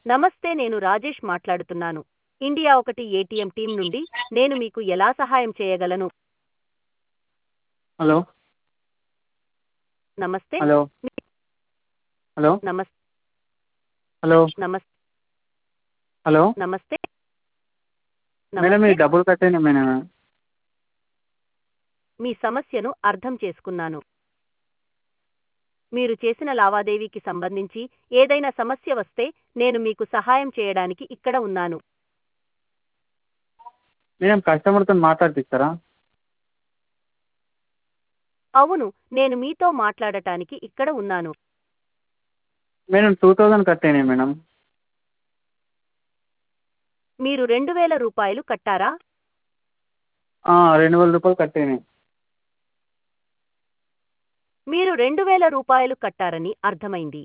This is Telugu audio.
నమస్తే నేను రాజేష్ మాట్లాడుతున్నాను ఇండియా ఒకటి ఏటీఎం టీం నుండి నేను మీకు ఎలా సహాయం చేయగలను హలో నమస్తే హలో హలో నమస్ హలో నమస్ హలో నమస్తే మేడం నమస్తే ఈ డబ్బులు కట్టండి మేడం మీ సమస్యను అర్థం చేసుకున్నాను మీరు చేసిన లావాదేవీకి సంబంధించి ఏదైనా సమస్య వస్తే నేను మీకు సహాయం చేయడానికి ఇక్కడ ఉన్నాను మేడం కస్టమర్తో మాట్లాడిపిస్తారా అవును నేను మీతో మాట్లాడటానికి ఇక్కడ ఉన్నాను మేడం టూ థౌజండ్ కట్టేయండి మేడం మీరు రెండు వేల రూపాయలు కట్టారా ఆ, రెండు వేల రూపాయలు కట్టేయండి మీరు రెండు వేల రూపాయలు కట్టారని అర్థమైంది